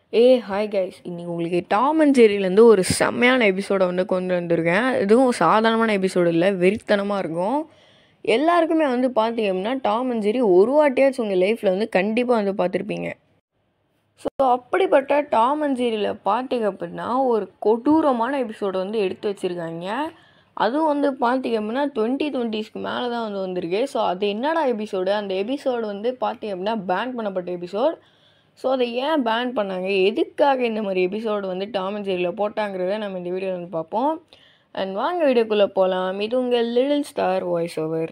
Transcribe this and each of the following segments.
ஏ hi guys இன்னைக்கு உங்களுக்கு Tom and ஜெரிலேருந்து ஒரு செம்மையான எபிசோடை வந்து கொண்டு வந்திருக்கேன் இதுவும் சாதாரணமான எபிசோடு இல்லை வெறித்தனமாக இருக்கும் எல்லாருக்குமே வந்து பார்த்தீங்க அப்படின்னா டாம் அண்ட் ஜெரி ஒரு வாட்டியாச்சும் உங்கள் லைஃப்பில் வந்து கண்டிப்பாக வந்து பார்த்துருப்பீங்க ஸோ அப்படிப்பட்ட டாம் அண்ட் ஜெரியில் பார்த்தீங்க அப்படின்னா ஒரு கொடூரமான எபிசோடை வந்து எடுத்து வச்சுருக்காங்க அதுவும் வந்து பார்த்தீங்க அப்படின்னா டுவெண்ட்டி டுவெண்ட்டிஸ்க்கு மேலே தான் வந்து வந்திருக்கு ஸோ அது என்னடா எபிசோடு அந்த எபிசோடு வந்து பார்த்தீங்க அப்படின்னா பேன் பண்ணப்பட்ட எபிசோட் ஸோ அதை ஏன் பேன் பண்ணாங்க எதுக்காக இந்த மாதிரி எபிசோடு வந்து டாம் அண்ட் ஜெரியில் போட்டாங்கிறத நம்ம இந்த வீடியோவில் வந்து பார்ப்போம் அண்ட் வாங்க வீடியோக்குள்ளே போகலாம் இது உங்கள் little star voice over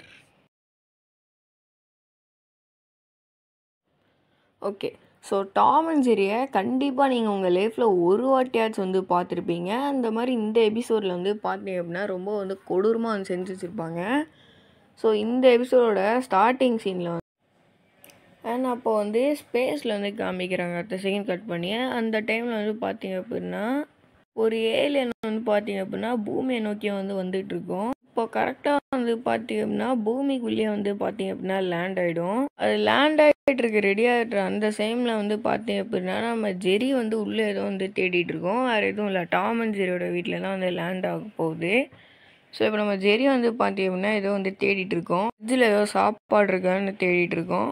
okay so Tom and ஜெரியை கண்டிப்பாக நீங்கள் உங்கள் லைஃப்பில் ஒரு வாட்டியாச்சும் வந்து பார்த்துருப்பீங்க அந்த மாதிரி இந்த எபிசோடில் வந்து பார்த்தீங்க அப்படின்னா ரொம்ப வந்து கொடூரமாக வந்து செஞ்சு வச்சுருப்பாங்க ஸோ இந்த எபிசோடோட ஸ்டார்டிங் சீனில் வந்து அண்ட் அப்போ வந்து ஸ்பேஸில் வந்து காமிக்கிறாங்க அடுத்த செகண்ட் கட் பண்ணி அந்த டைமில் வந்து பார்த்தீங்க அப்படின்னா ஒரு ஏலியன் வந்து பார்த்தீங்க அப்படின்னா பூமியை நோக்கி வந்து வந்துட்டு இருக்கோம் இப்போ கரெக்டாக வந்து பார்த்தீங்க அப்படின்னா பூமிக்குள்ளேயே வந்து பார்த்தீங்க அப்படின்னா லேண்ட் ஆகிடும் அது லேண்ட் ஆகிட்டு இருக்க ரெடி ஆகிட்டு அந்த டைமில் வந்து பார்த்தீங்க அப்படின்னா நம்ம ஜெரி வந்து உள்ளே ஏதோ வந்து தேடிட்டு இருக்கோம் வேறு எதுவும் இல்லை டாம் அண்ட் ஜெரியோட வீட்டில் தான் வந்து லேண்ட் ஆக போகுது ஸோ இப்போ நம்ம ஜெரி வந்து பார்த்தீங்க அப்படின்னா ஏதோ வந்து தேடிட்டு இருக்கோம் ஃப்ரிட்ஜில் ஏதோ சாப்பாடு இருக்கான்னு தேடிட்டு இருக்கோம்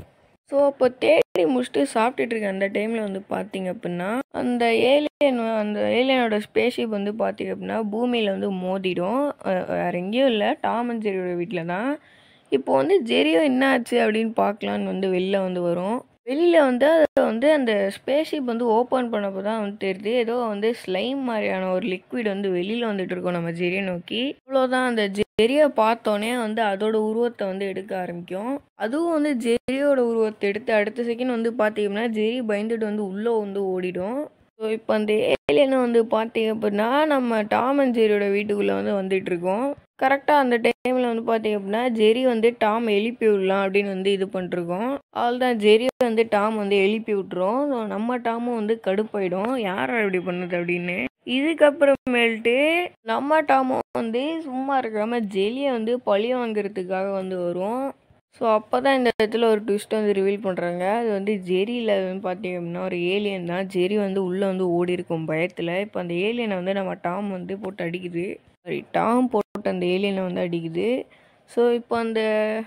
ஸோ அப்போ தேடி முடிச்சுட்டு சாப்பிட்டுட்டு இருக்க அந்த டைமில் வந்து பார்த்தீங்க அப்படின்னா அந்த ஏலியன் அந்த ஏலியனோட ஸ்பேஸ்ஷிப் வந்து பார்த்தீங்க அப்படின்னா பூமியில் வந்து மோதிடும் அஹ் வேற எங்கேயும் இல்லை டாம் அண்ட் ஜெரியோட வீட்டில் தான் இப்போ வந்து ஜெரியோ என்ன ஆச்சு அப்படின்னு பார்க்கலான்னு வந்து வெளில வந்து வரும் வெளியில் வந்து அதை வந்து அந்த ஸ்பேஸ்ஷிப் வந்து ஓப்பன் பண்ணப்போ தான் வந்து தெரியுது ஏதோ வந்து ஸ்லைம் மாதிரியான ஒரு லிக்விட் வந்து வெளியில் வந்துட்டு இருக்கோம் நம்ம ஜெரியை நோக்கி அவ்வளோதான் அந்த ஜெரியை பார்த்தோன்னே வந்து அதோட உருவத்தை வந்து எடுக்க ஆரம்பிக்கும் அதுவும் வந்து ஜெரியோட உருவத்தை எடுத்து அடுத்த செகண்ட் வந்து பார்த்தீங்கன்னா ஜெரி பயந்துட்டு வந்து உள்ளே வந்து ஓடிடும் ஸோ இப்போ அந்த ஏலியனை வந்து பார்த்தீங்க அப்படின்னா நம்ம டாம் அண்ட் ஜெரியோட வீட்டுக்குள்ளே வந்து வந்துட்டு இருக்கோம் கரெக்டாக அந்த டைமில் வந்து பார்த்தீங்க அப்படின்னா ஜெரி வந்து டாம் எழுப்பி விடலாம் அப்படின்னு வந்து இது பண்ணிருக்கோம் அவள் தான் ஜெரி வந்து டாம் வந்து எழுப்பி விட்டுரும் ஸோ நம்ம டாமும் வந்து கடுப்பாயிடும் யார் இப்படி பண்ணுது அப்படின்னு இதுக்கப்புறமேல்ட்டு நம்ம டாமும் வந்து சும்மா இருக்காம ஜெலியை வந்து பழி வாங்குறதுக்காக வந்து வரும் ஸோ அப்போ தான் இந்த இடத்துல ஒரு ட்விஸ்ட் வந்து ரிவீல் பண்ணுறாங்க அது வந்து ஜெரியில் வந்து பார்த்தீங்க அப்படின்னா ஒரு ஏலியன் தான் ஜெரி வந்து உள்ளே வந்து ஓடி இருக்கும் பயத்தில் இப்போ அந்த ஏலியனை வந்து நம்ம டாம் வந்து போட்டு அடிக்குது சாரி டாம் போட்டு அந்த ஏலியனை வந்து அடிக்குது ஸோ இப்போ அந்த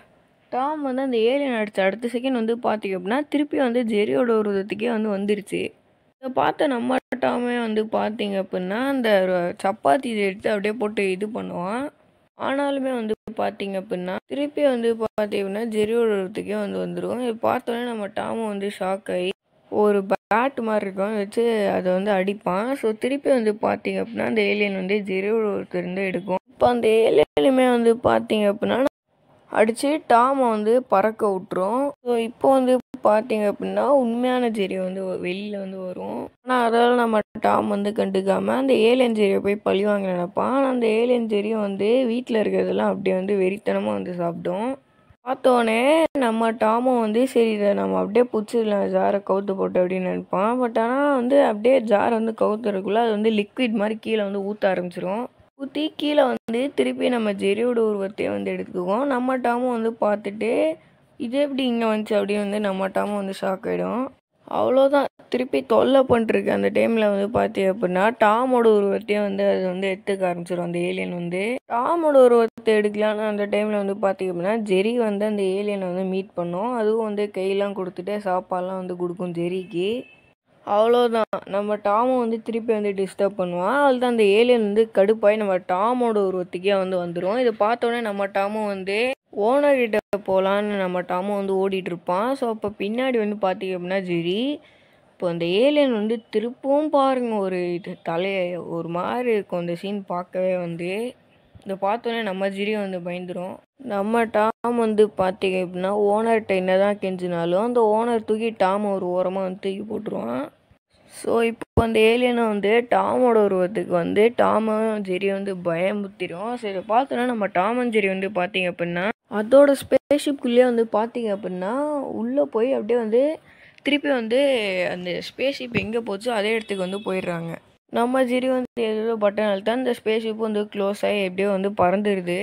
டாம் வந்து அந்த ஏலியன் அடித்த அடுத்த செகண்ட் வந்து பார்த்தீங்க அப்படின்னா திருப்பி வந்து ஜெரியோட உருவத்துக்கே வந்து வந்துருச்சு இதை பார்த்த நம்ம டாமே வந்து பார்த்தீங்க அப்படின்னா அந்த ஒரு சப்பாத்தி இதை எடுத்து அப்படியே போட்டு இது பண்ணுவான் ஆனாலுமே வந்து பார்த்தீங்க அப்படின்னா திருப்பி வந்து பார்த்தீங்க அப்படின்னா ஜெரியோட உருவத்துக்கே வந்து வந்துடும் இது பார்த்தோன்னே நம்ம டாமும் வந்து ஷாக் ஆகி ஒரு பேட் மாதிரி இருக்கும் வச்சு அதை வந்து அடிப்பான் ஸோ திருப்பி வந்து பார்த்தீங்க அப்படின்னா அந்த ஏலியன் வந்து ஜெரியோட ஒருத்தர் இருந்து எடுக்கும் இப்போ அந்த ஏலியனுமே வந்து பார்த்தீங்க அப்படின்னா அடித்து டாமை வந்து பறக்க விட்டுரும் ஸோ இப்போ வந்து பார்த்தீங்க அப்படின்னா உண்மையான ஜெரியை வந்து வெளியில் வந்து வரும் ஆனால் அதால் நம்ம டாம் வந்து கண்டுக்காமல் அந்த ஏலியன் ஜெரியை போய் பழி வாங்க நினைப்பான் ஆனால் அந்த ஏலியன் ஜெரியும் வந்து வீட்டில் இருக்கிறதெல்லாம் அப்படியே வந்து வெறித்தனமாக வந்து சாப்பிடும் பார்த்தோன்னே நம்ம டாமும் வந்து சரி இதை நம்ம அப்படியே பிடிச்சிடலாம் ஜாரை கவுத்து போட்டு அப்படின்னு நினைப்பான் பட் ஆனால் வந்து அப்படியே ஜார் வந்து கவுத்துறதுக்குள்ளே அது வந்து லிக்விட் மாதிரி கீழே வந்து ஊற்ற ஆரம்பிச்சிரும் ஊற்றி கீழே வந்து திருப்பி நம்ம ஜெரியோட உருவத்தையே வந்து எடுத்துக்குவோம் நம்ம டாமும் வந்து பார்த்துட்டு இது எப்படி இங்கே வந்துச்சு அப்படின்னு வந்து நம்ம டாமும் வந்து ஷாக் ஆகிடும் அவ்வளோதான் திருப்பி தொல்லை பண்ணிட்டுருக்கு அந்த டைமில் வந்து பார்த்தீங்க அப்படின்னா டாமோட உருவத்தையே வந்து அது வந்து எடுத்துக்க ஆரம்பிச்சிடும் அந்த ஏலியன் வந்து டாமோட உருவத்தை எடுக்கலான்னு அந்த டைமில் வந்து பார்த்தீங்க அப்படின்னா ஜெரி வந்து அந்த ஏலியனை வந்து மீட் பண்ணோம் அதுவும் வந்து கையெல்லாம் கொடுத்துட்டு சாப்பாடெலாம் வந்து கொடுக்கும் ஜெரிக்கு அவ்வளோதான் நம்ம டாமும் வந்து திருப்பி வந்து டிஸ்டர்ப் பண்ணுவான் அதுதான் அந்த ஏலியன் வந்து கடுப்பாகி நம்ம டாமோட உருவத்துக்கே வந்து வந்துடும் இதை பார்த்தோன்னே நம்ம டாமும் வந்து ஓனர்கிட்ட போகலான்னு நம்ம டாமும் வந்து ஓடிட்டு இருப்பான் ஸோ அப்போ பின்னாடி வந்து பார்த்தீங்க அப்படின்னா ஜெரி இப்போ அந்த ஏலியன் வந்து திருப்பவும் பாருங்க ஒரு இது தலையை ஒரு மாதிரி இருக்கும் அந்த சீன் பார்க்கவே வந்து இதை பார்த்தோன்னே நம்ம ஜிரி வந்து பயந்துரும் நம்ம டாம் வந்து பார்த்தீங்க அப்படின்னா ஓனர்கிட்ட என்ன தான் கெஞ்சினாலும் அந்த ஓனர் தூக்கி டாம் ஒரு ஓரமாக வந்து தூக்கி போட்டுருவான் ஸோ இப்போ அந்த ஏலியனை வந்து டாமோட உருவத்துக்கு வந்து டாமும் ஜெரி வந்து பயமுத்திரும் ஸோ இதை பார்த்தோன்னா நம்ம டாமன் ஜெரி வந்து பார்த்தீங்க அப்படின்னா அதோட ஸ்பேஸ்ஷிப்குள்ளேயே வந்து பார்த்தீங்க அப்படின்னா உள்ளே போய் அப்படியே வந்து திருப்பி வந்து அந்த ஸ்பேஸ்ஷிப் எங்கே போச்சோ அதே இடத்துக்கு வந்து போயிடுறாங்க நம்ம ஜெரி வந்து ஏதோ பட்டன் அழுத்தா அந்த ஸ்பேஸ்ஷிப் வந்து க்ளோஸ் ஆகி எப்படியோ வந்து பறந்துடுது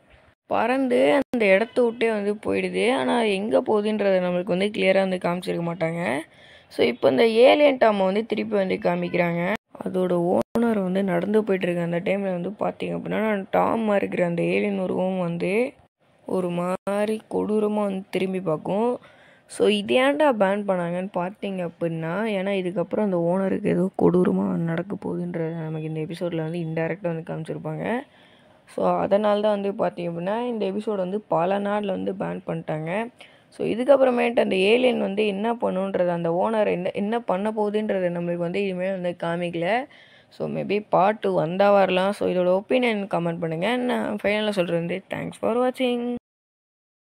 பறந்து அந்த இடத்த விட்டே வந்து போயிடுது ஆனால் எங்கே போகுதுன்றதை நம்மளுக்கு வந்து கிளியராக வந்து காமிச்சிருக்க மாட்டாங்க ஸோ இப்போ இந்த ஏலியன் டாமை வந்து திருப்பி வந்து காமிக்கிறாங்க அதோட ஓனர் வந்து நடந்து போயிட்டுருக்க அந்த டைமில் வந்து பார்த்தீங்க அப்படின்னா டாமாக இருக்கிற அந்த ஏலியன் உருவம் வந்து ஒரு மாதிரி கொடூரமாக வந்து திரும்பி பார்க்கும் ஸோ இது ஏன்டா பேன் பண்ணாங்கன்னு பார்த்தீங்க அப்படின்னா ஏன்னா இதுக்கப்புறம் அந்த ஓனருக்கு ஏதோ கொடூரமாக நடக்க போகுதுன்றத நமக்கு இந்த எபிசோடில் வந்து இன்டெரக்டாக வந்து காமிச்சிருப்பாங்க ஸோ அதனால தான் வந்து பார்த்தீங்க அப்படின்னா இந்த எபிசோட் வந்து பல நாளில் வந்து பேன் பண்ணிட்டாங்க ஸோ இதுக்கப்புறமேட்டு அந்த ஏலியன் வந்து என்ன பண்ணுன்றது அந்த ஓனர் என்ன என்ன பண்ண போகுதுன்றது நம்மளுக்கு வந்து இனிமேல் வந்து காமிக்கல ஸோ மேபி பார்ட் டூ வந்தால் வரலாம் ஸோ இதோட ஒப்பீனியன் கமெண்ட் பண்ணுங்கள் நான் ஃபைனலாக சொல்கிறது வந்து தேங்க்ஸ் ஃபார் வாட்சிங்